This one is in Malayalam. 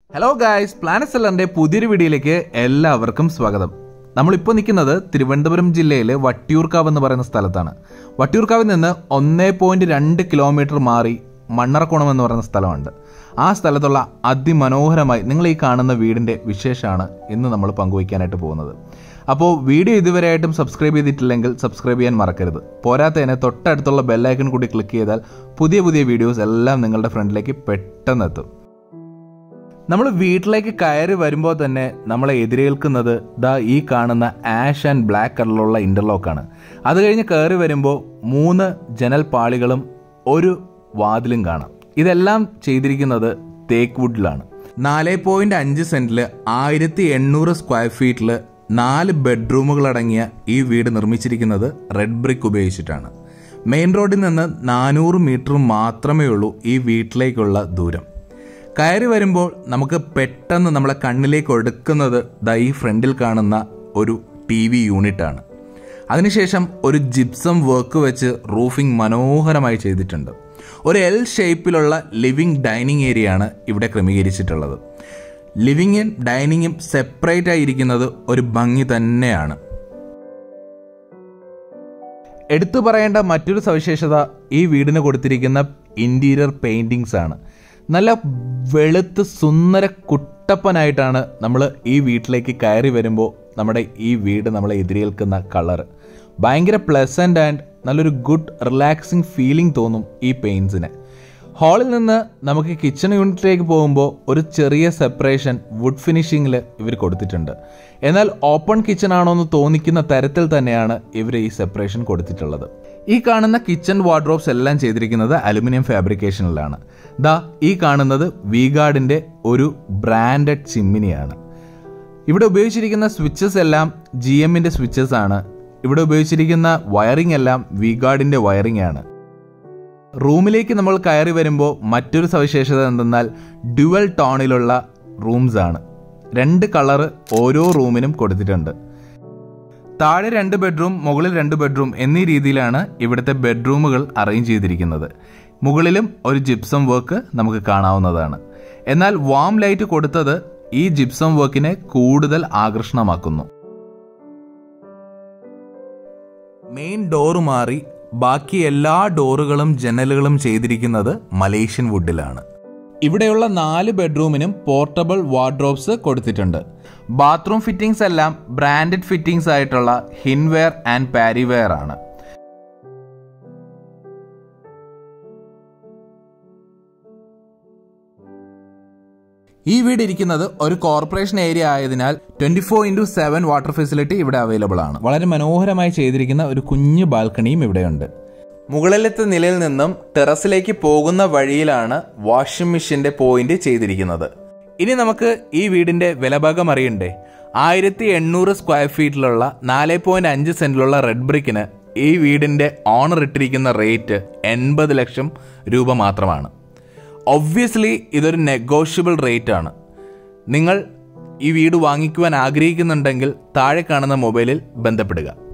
ഹലോ ഗായ്സ് പ്ലാനറ്റ് സെല്ലറിന്റെ പുതിയൊരു വീഡിയോയിലേക്ക് എല്ലാവർക്കും സ്വാഗതം നമ്മളിപ്പോൾ നിൽക്കുന്നത് തിരുവനന്തപുരം ജില്ലയിലെ വട്ടിയൂർക്കാവ് എന്ന് പറയുന്ന സ്ഥലത്താണ് വട്ടിയൂർക്കാവിൽ നിന്ന് ഒന്നേ പോയിന്റ് രണ്ട് കിലോമീറ്റർ മാറി മണ്ണറക്കുണം എന്ന് പറയുന്ന സ്ഥലമുണ്ട് ആ സ്ഥലത്തുള്ള അതിമനോഹരമായി നിങ്ങൾ ഈ കാണുന്ന വീടിൻ്റെ വിശേഷമാണ് ഇന്ന് നമ്മൾ പങ്കുവയ്ക്കാനായിട്ട് പോകുന്നത് അപ്പോൾ വീഡിയോ ഇതുവരെയായിട്ടും സബ്സ്ക്രൈബ് ചെയ്തിട്ടില്ലെങ്കിൽ സബ്സ്ക്രൈബ് ചെയ്യാൻ മറക്കരുത് പോരാത്തതിനെ തൊട്ടടുത്തുള്ള ബെല്ലൈക്കൺ കൂടി ക്ലിക്ക് ചെയ്താൽ പുതിയ പുതിയ വീഡിയോസ് എല്ലാം നിങ്ങളുടെ ഫ്രണ്ടിലേക്ക് പെട്ടെന്ന് എത്തും നമ്മൾ വീട്ടിലേക്ക് കയറി വരുമ്പോൾ തന്നെ നമ്മളെ എതിരേൽക്കുന്നത് ദാ ഈ കാണുന്ന ആഷ് ആൻഡ് ബ്ലാക്ക് കളറിലുള്ള ഇൻ്റർലോക്കാണ് അത് കഴിഞ്ഞ് കയറി വരുമ്പോൾ മൂന്ന് ജനൽ പാളികളും ഒരു വാതിലും കാണാം ഇതെല്ലാം ചെയ്തിരിക്കുന്നത് തേക്ക് വുഡിലാണ് നാല് പോയിന്റ് അഞ്ച് സെന്റിൽ ആയിരത്തി എണ്ണൂറ് സ്ക്വയർ ഫീറ്റിൽ നാല് ബെഡ്റൂമുകൾ അടങ്ങിയ ഈ വീട് നിർമ്മിച്ചിരിക്കുന്നത് റെഡ് ബ്രിക്ക് ഉപയോഗിച്ചിട്ടാണ് മെയിൻ റോഡിൽ നിന്ന് നാനൂറ് മീറ്റർ മാത്രമേ ഉള്ളൂ ഈ വീട്ടിലേക്കുള്ള ദൂരം കയറി വരുമ്പോൾ നമുക്ക് പെട്ടെന്ന് നമ്മളെ കണ്ണിലേക്ക് ഒടുക്കുന്നത് ദാ ഈ ഫ്രണ്ടിൽ കാണുന്ന ഒരു ടി വി യൂണിറ്റാണ് അതിനുശേഷം ഒരു ജിപ്സം വർക്ക് വെച്ച് റൂഫിംഗ് മനോഹരമായി ചെയ്തിട്ടുണ്ട് ഒരു എൽ ഷേപ്പിലുള്ള ലിവിംഗ് ഡൈനിങ് ഏരിയ ആണ് ഇവിടെ ക്രമീകരിച്ചിട്ടുള്ളത് ലിവിങ്ങും ഡൈനിങ്ങും സെപ്പറേറ്റ് ആയിരിക്കുന്നത് ഒരു ഭംഗി തന്നെയാണ് എടുത്തു പറയേണ്ട മറ്റൊരു സവിശേഷത ഈ വീടിന് കൊടുത്തിരിക്കുന്ന ഇൻറ്റീരിയർ പെയിൻറ്റിങ്സ് ആണ് നല്ല വെളുത്ത് സുന്ദര കുട്ടപ്പനായിട്ടാണ് നമ്മൾ ഈ വീട്ടിലേക്ക് കയറി വരുമ്പോൾ നമ്മുടെ ഈ വീട് നമ്മളെ എതിരേൽക്കുന്ന കളർ ഭയങ്കര പ്ലസൻ്റ് ആൻഡ് നല്ലൊരു ഗുഡ് റിലാക്സിങ് ഫീലിംഗ് തോന്നും ഈ പെയിൻസിന് ഹാളിൽ നിന്ന് നമുക്ക് കിച്ചൺ യൂണിറ്റിലേക്ക് പോകുമ്പോൾ ഒരു ചെറിയ സെപ്പറേഷൻ വുഡ് ഫിനിഷിങ്ങിൽ ഇവർ കൊടുത്തിട്ടുണ്ട് എന്നാൽ ഓപ്പൺ കിച്ചൺ ആണോ എന്ന് തോന്നിക്കുന്ന തരത്തിൽ തന്നെയാണ് ഇവർ ഈ സെപ്പറേഷൻ കൊടുത്തിട്ടുള്ളത് ഈ കാണുന്ന കിച്ചൺ വാർഡ്രോബ്സ് എല്ലാം ചെയ്തിരിക്കുന്നത് അലുമിനിയം ഫാബ്രിക്കേഷനിലാണ് ദാ ഈ കാണുന്നത് വീഗാർഡിൻ്റെ ഒരു ബ്രാൻഡഡ് ചിമ്മിനിയാണ് ഇവിടെ ഉപയോഗിച്ചിരിക്കുന്ന സ്വിച്ചസ് എല്ലാം ജി എമ്മിൻ്റെ സ്വിച്ചസ് ആണ് ഇവിടെ ഉപയോഗിച്ചിരിക്കുന്ന വയറിംഗ് എല്ലാം വീഗാർഡിൻ്റെ വയറിംഗ് ആണ് റൂമിലേക്ക് നമ്മൾ കയറി വരുമ്പോൾ മറ്റൊരു സവിശേഷത എന്തെന്നാൽ ഡ്യുവൽ ടോണിലുള്ള റൂംസ് ആണ് രണ്ട് കളറ് ഓരോ റൂമിനും കൊടുത്തിട്ടുണ്ട് താഴെ രണ്ട് ബെഡ്റൂം മുകളിൽ രണ്ട് ബെഡ്റൂം എന്നീ രീതിയിലാണ് ഇവിടുത്തെ ബെഡ്റൂമുകൾ അറേഞ്ച് ചെയ്തിരിക്കുന്നത് മുകളിലും ഒരു ജിപ്സം വർക്ക് നമുക്ക് കാണാവുന്നതാണ് എന്നാൽ വാം ലൈറ്റ് കൊടുത്തത് ഈ ജിപ്സം വർക്കിനെ കൂടുതൽ ആകർഷണമാക്കുന്നു മെയിൻ ഡോറ് മാറി ബാക്കി എല്ലാ ഡോറുകളും ജനലുകളും ചെയ്തിരിക്കുന്നത് മലേഷ്യൻ വുഡിലാണ് ഇവിടെയുള്ള നാല് ബെഡ്റൂമിനും പോർട്ടബിൾ വാർഡ്രോബ്സ് കൊടുത്തിട്ടുണ്ട് ബാത്റൂം ഫിറ്റിംഗ്സ് എല്ലാം ബ്രാൻഡഡ് ഫിറ്റിംഗ്സ് ആയിട്ടുള്ള ഹിൻവെയർ ആൻഡ് പാരിവെയർ ആണ് ഈ വീട് ഇരിക്കുന്നത് ഒരു കോർപ്പറേഷൻ ഏരിയ ആയതിനാൽ twenty four into seven water facility ഇവിടെ അവൈലബിൾ ആണ് വളരെ മനോഹരമായി ചെയ്തിരിക്കുന്ന ഒരു കുഞ്ഞു ബാൽക്കണിയും ഇവിടെയുണ്ട് മുകളിലത്തെ നിലയിൽ നിന്നും ടെറസിലേക്ക് പോകുന്ന വഴിയിലാണ് വാഷിംഗ് മെഷീന്റെ പോയിന്റ് ചെയ്തിരിക്കുന്നത് ഇനി നമുക്ക് ഈ വീടിന്റെ വിലഭാഗം അറിയണ്ടേ ആയിരത്തി എണ്ണൂറ് സ്ക്വയർ ഫീറ്റിലുള്ള നാല് പോയിന്റ് അഞ്ച് സെന്റിലുള്ള റെഡ് ബ്രിക്കിന് ഈ വീടിന്റെ ഓണർ ഇട്ടിരിക്കുന്ന റേറ്റ് എൺപത് ലക്ഷം രൂപ മാത്രമാണ് ഒബ്വിയസ്ലി ഇതൊരു നെഗോഷ്യബിൾ റേറ്റ് ആണ് നിങ്ങൾ ഈ വീട് വാങ്ങിക്കുവാൻ ആഗ്രഹിക്കുന്നുണ്ടെങ്കിൽ താഴെ കാണുന്ന മൊബൈലിൽ ബന്ധപ്പെടുക